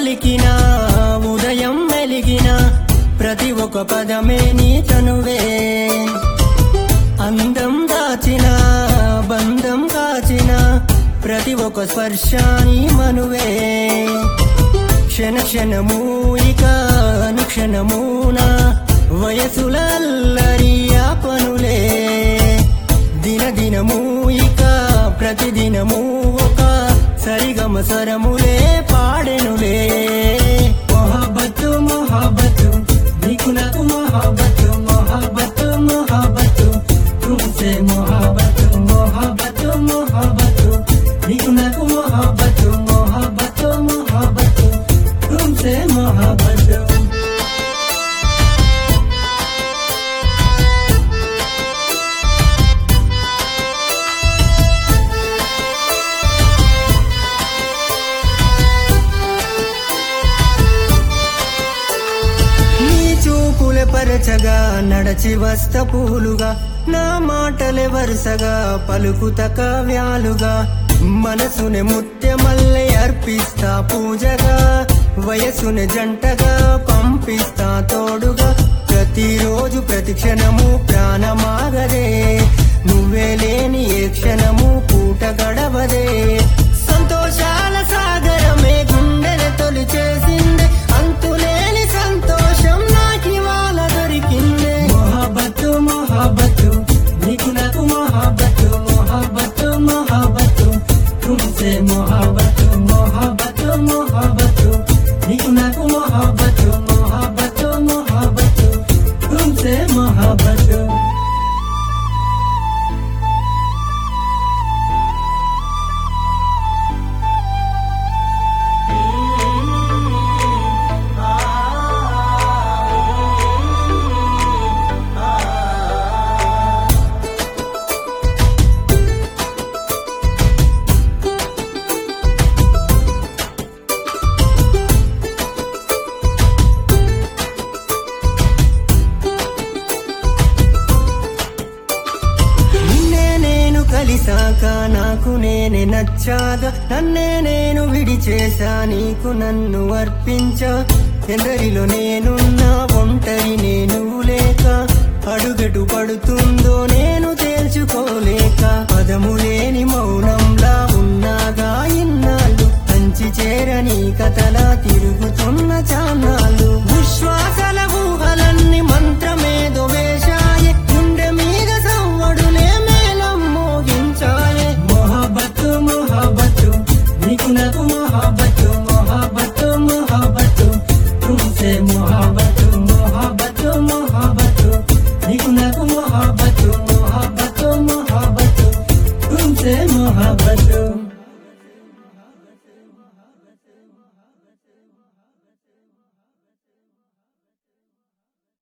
పలికిన ఉదయం మెలిగిన ప్రతి ఒక్క పదమే నీ తనువే అందం దాచిన బంధం కాచిన ప్రతి ఒక్క స్పర్శాని మనువే క్షణ క్షణము ఇక అనుక్షణమున వయసుల అల్లరి ఆ పనులే దిన దినము ఇక ప్రతిదినము ఒక సరిగమ సరములే పాడెనులే మొహబ్బతు మొహబ్బతు నీకు నాకు మొహబ్బతు మొహబ్బతు మొహబ్బతు తుమ్సే మొహబ్బతు మొహబ్బతు మొహబ్బతు నీకు నాకు మొహబ్బతు మొహబ్బతు మొహబ్బతు తుమ్సే మొహబ్బతు నీ చూపులే పరచగా నడచి వస్త పూలుగా నా మాటలే వరుసగా పలుకుత కావ్యాలుగా మనసుని ముత్యమల్లె అర్పిస్తా పూజగా వయసుని జంటగా పంపిస్తా తోడుగా ప్రతిరోజు ప్రతి క్షణము ప్రాణమాగదే నువ్వే లేని ఏ క్షణము పూట గడవదే సంతోషాల సాగరమే గుండెని తొలి చేసిందే అంతులేని సంతోషం నాకివాళ దొరికిందే మొహబ్బతు మొహబ్బతు నీకు నాకు మొహబ్బతు మొహబ్బతు మొహబ్బతు తుమ్సే మొహబ్బతు మొహబ్బతు మొహబ్బతు నీకు నాకు మొహబ్బతు మొహబ్బతు మొహబ్బతు తుమ్సే మొహబ్బతు నిన్నే నేను కలిసాక నాకు నేనే నచ్చాగా నన్నే నేను విడిచేసా నీకు నన్ను అర్పించా ఎందరిలో నేనున్నా ఒంటరి నేను లేక అడుగటు పడుతుందో నేను తేల్చుకోలేక పదము లేని మౌనంలా ఉన్నాగా ఇన్నాళ్ళు కంచి చేరని కథలా తిరుగుతున్న చాన్నాళ్ళు విశ్వాసల ఊహలన్నీ మంత్రమేదో వే